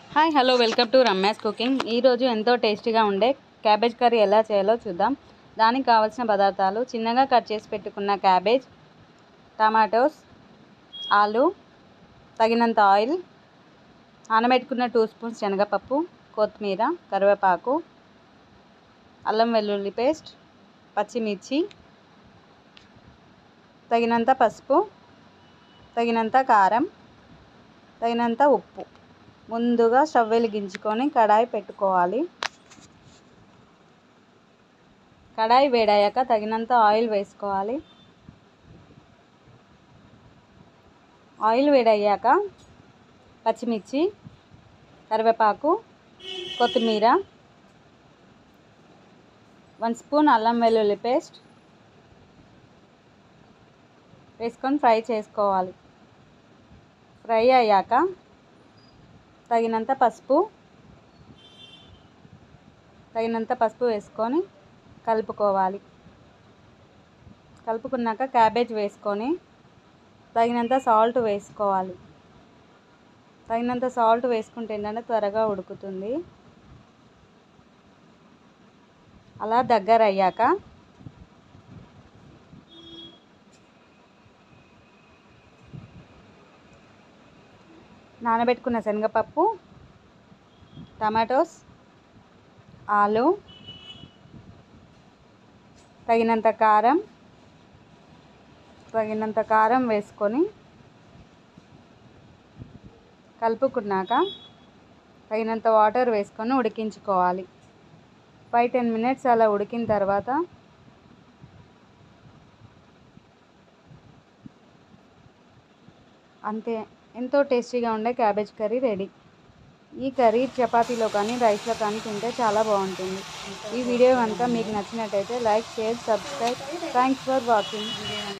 hi hello welcome to Ramya's cooking ఈరోజు ఎంతో టేస్టీగా ఉండే క్యాబేజ్ కర్రీ ఎలా చేయాలో చూద్దాం దానికి కావాల్సిన పదార్థాలు చిన్నగా కట్ చేసి పెట్టుకున్న క్యాబేజ్ టమాటోస్ ఆలు తగినంత ఆయిల్ నానబెట్టుకున్న టూ స్పూన్స్ శనగపప్పు కొత్తిమీర కరివేపాకు అల్లం వెల్లుల్లి పేస్ట్ పచ్చిమిర్చి తగినంత పసుపు తగినంత కారం తగినంత ఉప్పు ముందుగా స్టవ్ వెలిగించుకొని కడాయి పెట్టుకోవాలి కడాయి వేడయ్యాక తగినంత ఆయిల్ వేసుకోవాలి ఆయిల్ వేడయ్యాక పచ్చిమిర్చి కరివేపాకు కొత్తిమీర వన్ స్పూన్ అల్లం వెల్లుల్లి పేస్ట్ వేసుకొని ఫ్రై చేసుకోవాలి ఫ్రై అయ్యాక తగినంత పసుపు తగినంత పసుపు వేసుకొని కలుపుకోవాలి కలుపుకున్నాక క్యాబేజ్ వేసుకొని తగినంత సాల్ట్ వేసుకోవాలి తగినంత సాల్ట్ వేసుకుంటే ఏంటంటే త్వరగా ఉడుకుతుంది అలా దగ్గర అయ్యాక నానబెట్టుకున్న శనగపప్పు టమాటోస్ ఆలు తగినంత కారం తగినంత కారం వేసుకొని కలుపుకున్నాక తగినంత వాటర్ వేసుకొని ఉడికించుకోవాలి ఫైవ్ టెన్ మినిట్స్ అలా ఉడికిన తర్వాత అంతే ఎంతో టేస్టీగా ఉండే క్యాబేజ్ కర్రీ రెడీ ఈ కర్రీ చపాతీలో కానీ రైస్లో కానీ తింటే చాలా బాగుంటుంది ఈ వీడియో కనుక మీకు నచ్చినట్టయితే like share subscribe thanks for watching